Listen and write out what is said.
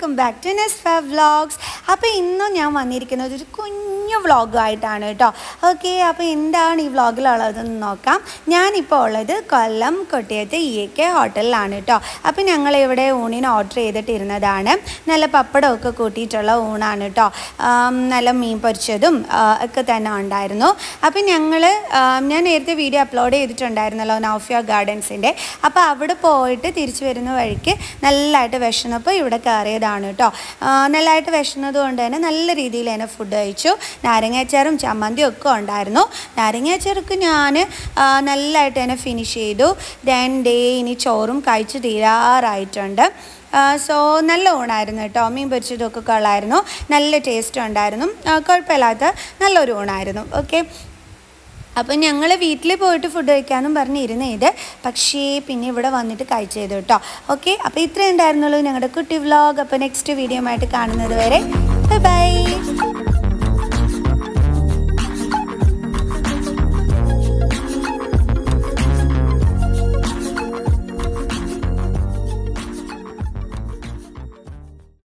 welcome back to Nesfa vlogs അപ്പോൾ ഇന്നും ഞാൻ വന്നിരിക്കുന്നത് ഒരു കുഞ്ഞു വ്ളോഗായിട്ടാണ് കേട്ടോ ഓക്കെ അപ്പോൾ എന്താണ് ഈ വ്ളോഗിലുള്ളതെന്ന് നോക്കാം ഞാനിപ്പോൾ ഉള്ളത് കൊല്ലം കൊട്ടിയത്ത് ഇ എ കെ ഹോട്ടലിലാണ് കേട്ടോ അപ്പോൾ ഞങ്ങൾ ഇവിടെ ഊണിന് ഓർഡർ ചെയ്തിട്ടിരുന്നതാണ് നല്ല പപ്പടമൊക്കെ കൂട്ടിയിട്ടുള്ള ഊണാണ് കേട്ടോ ആം, നല്ല മീൻ പൊരിച്ചതും ആ, ഒക്കെ തന്നെ ഉണ്ടായിരുന്നു അപ്പോൾ ഞങ്ങൾ ഞാൻ നേരത്തെ വീഡിയോ അപ്ലോഡ് ചെയ്തിട്ടുണ്ടായിരുന്നല്ലോ നൗഫിയ ഗാർഡൻസിൻ്റെ അപ്പോൾ അവിടെ പോയിട്ട് തിരിച്ചു വരുന്ന വഴിക്ക് നല്ലതായിട്ട് വിശന്നപ്പോൾ ഇവിടെ കയറിയതാണ് കേട്ടോ ആ, നല്ലതായിട്ട് വിശന്നത് കൊണ്ട് തന്നെ നല്ല രീതിയിൽ തന്നെ ഫുഡ് കഴിച്ചു നാരങ്ങാച്ചാറും ചമ്മന്തിയും ഒക്കെ ഉണ്ടായിരുന്നു നാരങ്ങാച്ചാറൊക്കെ ഞാൻ നല്ലതായിട്ട് തന്നെ ഫിനിഷ് ചെയ്തു ദെൻ ഡേ ഇനി ചോറും കഴിച്ച് തീരാറായിട്ടുണ്ട് സോ നല്ല ഊണായിരുന്നു കേട്ടോ മീൻ പൊരിച്ചതൊക്കെ കൊള്ളായിരുന്നു നല്ല ടേസ്റ്റ് ഉണ്ടായിരുന്നു ആ, കുഴപ്പമില്ലാത്ത നല്ലൊരു ഊണായിരുന്നു ഓക്കെ അപ്പം ഞങ്ങൾ വീട്ടിൽ പോയിട്ട് ഫുഡ് കഴിക്കാമെന്നും പറഞ്ഞിരുന്നേ ഇത് പക്ഷേ പിന്നെ ഇവിടെ വന്നിട്ട് കഴിച്ചത് കേട്ടോ ഓക്കെ അപ്പോൾ ഇത്രയും ഉണ്ടായിരുന്നുള്ളൂ ഞങ്ങളുടെ കുട്ടി വ്ളോഗ് അപ്പോൾ നെക്സ്റ്റ് വീഡിയോ ആയിട്ട് കാണുന്നത് വരെ ബൈ